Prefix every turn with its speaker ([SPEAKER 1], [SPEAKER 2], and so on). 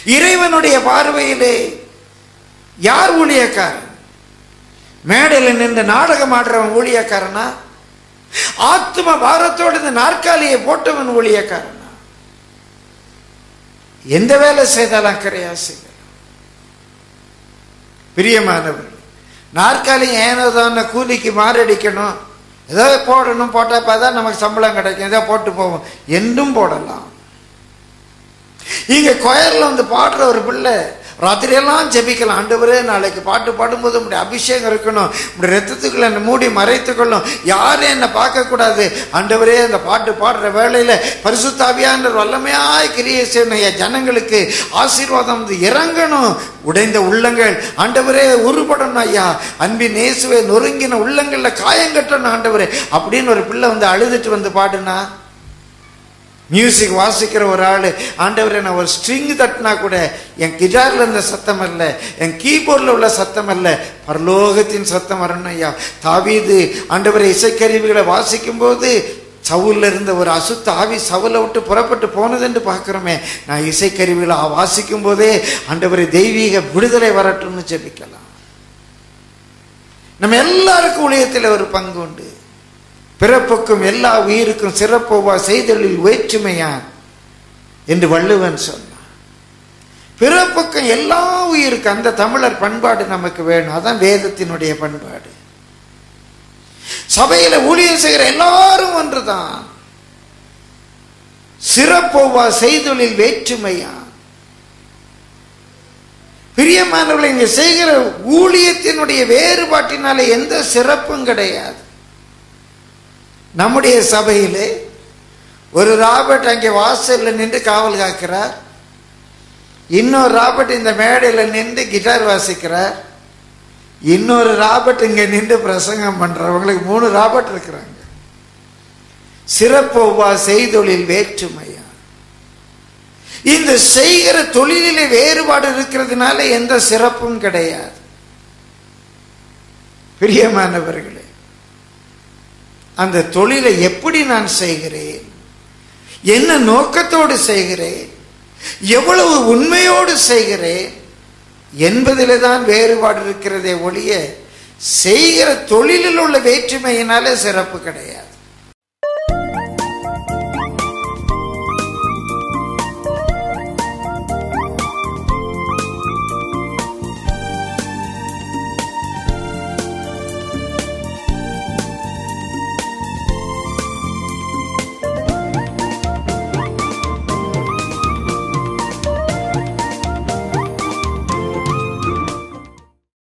[SPEAKER 1] இறைவனுடைய பார்வையிலே யார் ஊழியக்காரன் மேடையில் நின்று நாடகம் ஆடுறவன் ஊழியக்காரனா ஆத்ம பாரத்தோடு இந்த நாற்காலியை போட்டவன் ஊழியக்காரனா எந்த வேலை செய்தாலும் அக்கறையா செய்ய பிரியமானவர் நாற்காலி ஏனோதான கூலிக்கு மாரடிக்கணும் ஏதோ போடணும் போட்டப்ப தான் நமக்கு சம்பளம் கிடைக்கும் ஏதோ போட்டு போவோம் என்றும் போடலாம் இங்க கொயர்ல வந்து பாடுற ஒரு பிள்ளை ராத்திரியெல்லாம் ஜெபிக்கலாம் ஆண்டவரே நாளைக்கு பாட்டு பாடும்போது உங்களுடைய அபிஷேகம் இருக்கணும் உங்களுடைய ரத்தத்துக்குள்ள என்னை மூடி மறைத்துக்கொள்ளும் யாரும் என்னை பார்க்கக்கூடாது ஆண்டவரே அந்த பாட்டு பாடுற வேளையில பரிசுத்தாவியான வல்லமையாய் கிரியை செய்யணும் என் ஜனங்களுக்கு ஆசீர்வாதம் வந்து இறங்கணும் உடைந்த உள்ளங்கள் ஆண்டவரே உருப்படணும் ஐயா அன்பின் இயேசுவை நொறுங்கின உள்ளங்கள்ல காயங்கட்டணும் ஆண்டவரே அப்படின்னு ஒரு பிள்ளை வந்து அழுதுட்டு வந்து பாடுனா மியூசிக் வாசிக்கிற ஒரு ஆள் ஆண்டவரே நான் ஒரு ஸ்ட்ரிங் தட்டினா கூட என் கிட்டாரில் இருந்த சத்தம் அல்ல என் கீபோர்டில் உள்ள சத்தம் அல்ல பரலோகத்தின் சத்தம் வரணும் ஐயா தாவீது ஆண்டவரை இசைக்கருவிகளை வாசிக்கும் போது சவுல்ல இருந்த ஒரு அசுத்த ஆவி சவுலை விட்டு புறப்பட்டு போனது என்று பார்க்கிறோமே நான் இசைக்கருவிகளை வாசிக்கும் போதே ஆண்டவரை தெய்வீக விடுதலை வரட்டும்னு ஜெபிக்கலாம் நம்ம எல்லாருக்கும் ஊழியத்தில் ஒரு பங்கு உண்டு பிறப்புக்கும் எல்லா உயிருக்கும் சிறப்போவா செய்தலில் வேற்றுமையான் என்று வள்ளுவன் சொன்னான் பிறப்புக்கும் எல்லா உயிருக்கும் அந்த தமிழர் பண்பாடு நமக்கு வேணும் அதான் வேதத்தினுடைய பண்பாடு சபையில ஊழியம் செய்கிற எல்லாரும் ஒன்றுதான் சிறப்போவா செய்தொழில் வேற்றுமையான் பிரியமானவர்களை இங்க செய்கிற ஊழியத்தினுடைய வேறுபாட்டினால எந்த சிறப்பும் கிடையாது நம்முடைய சபையிலே ஒரு ராபர்ட் அங்கே வாசல்ல நின்று காவல் காக்கிறார் இன்னொரு ராபர்ட் இந்த மேடையில் நின்று கிட்டார் வாசிக்கிறார் இன்னொரு ராபர்ட் இங்க நின்று பிரசங்கம் பண்றவங்களுக்கு மூணு ராபர்ட் இருக்கிறாங்க சிறப்போவா செய்தொழில் வேற்றுமையா இந்த செய்கிற தொழிலிலே வேறுபாடு இருக்கிறதுனால எந்த சிறப்பும் கிடையாது பிரியமானவர்களே அந்த தொழிலை எப்படி நான் செய்கிறேன் என்ன நோக்கத்தோடு செய்கிறேன் எவ்வளவு உண்மையோடு செய்கிறேன் என்பதிலே தான் வேறுபாடு இருக்கிறதே ஒழிய செய்கிற தொழிலில் உள்ள வேற்றுமையினாலே சிறப்பு கிடையாது